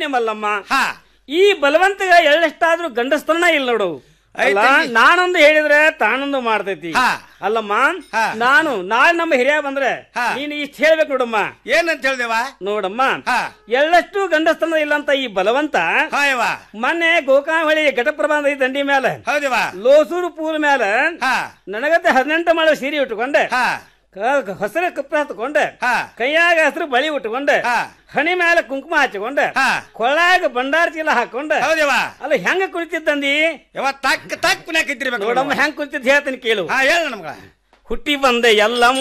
ಏನೇ ಮಲ್ಲಮ್ಮ ಹಾ ಈ ಬಲವಂತಗ ಎಳ್ಳಷ್ಟಾದ್ರೂ ಗಂಡಸ್ತನ ಇಲ್ಲ ನೋಡು ಅಲ್ಲ ಐತಂಗಿ. ನಾನೊಂದು ಹೇಳಿದ್ರೆ ತಾನೊಂದು ಮಾಡ್ತೈತಿ ಹಾ. ಅಲ್ಲಮ್ಮ ಹಾ. ನಾನು ನಾಳೆ ನಮ್ಮ ಹಿರಿಯ ಬಂದ್ರೆ ಹಾ. ನೀನು ಇಷ್ಟ ಹೇಳ್ಬೇಕು ನೋಡಮ್ಮ ಏನಂತ ಹೇಳ್ದೇವ ನೋಡಮ್ಮ ಹಾ. ಎಳ್ಳಷ್ಟು ಗಂಡಸ್ತನ ಇಲ್ಲ ಅಂತ ಈ ಬಲವಂತ ಹಾ ಯವ್ವ ಮೊನ್ನೆ ಗೋಕಾವಳಿ ಘಟಪ್ರಭಾ ನದಿ ದಂಡಿ ಮೇಲೆ ಹೌದಿವ ಲೋಸೂರು ಪೂಲ್ ಮೇಲೆ ಹಾ ನನಗತ್ತೆ ಹದಿನೆಂಟು ಮಾಡ ಸೀರೆ ಉಟ್ಕೊಂಡೆ ಹಾ ಕ- ಹಸಿರು ಕಪ್ಪ ಹತ್ಕೊಂಡೆ ಹಾ ಕೈಯಾಗ ಹಸಿರು ಬಳಿ ಉಟ್ಕೊಂಡೆ ಹಾ. ಹಣಿ ಮೇಲೆ ಕುಂಕುಮ ಹಚ್ಕೊಂಡೆ ಹಾ. ಕೊಳ್ಳಾಗ ಬಂಡಾರ ಚೀಲ ಹಾಕೊಂಡೆ ಹೌದಿವ ಅಲ್ಲ ಹೆಂಗ ಕುಳಿತಿದ್ದಂದಿ ಯವ್ವ ತಕ್ಕ ತಕ್ಕ ಪುಣ್ಯಾಕ ಇದ್ದಿರ್ಬೇಕು ನೋಡಮ್ಮ ಹೆಂಗ್ ಕುಳಿತಿದ್ ಹೇಳ್ತೀನಿ ಕೇಳು ಹಾ ಹೇಳ ನಮ್ಗ ಹುಟ್ಟಿ ಬಂದೆ ಎಲ್ಲ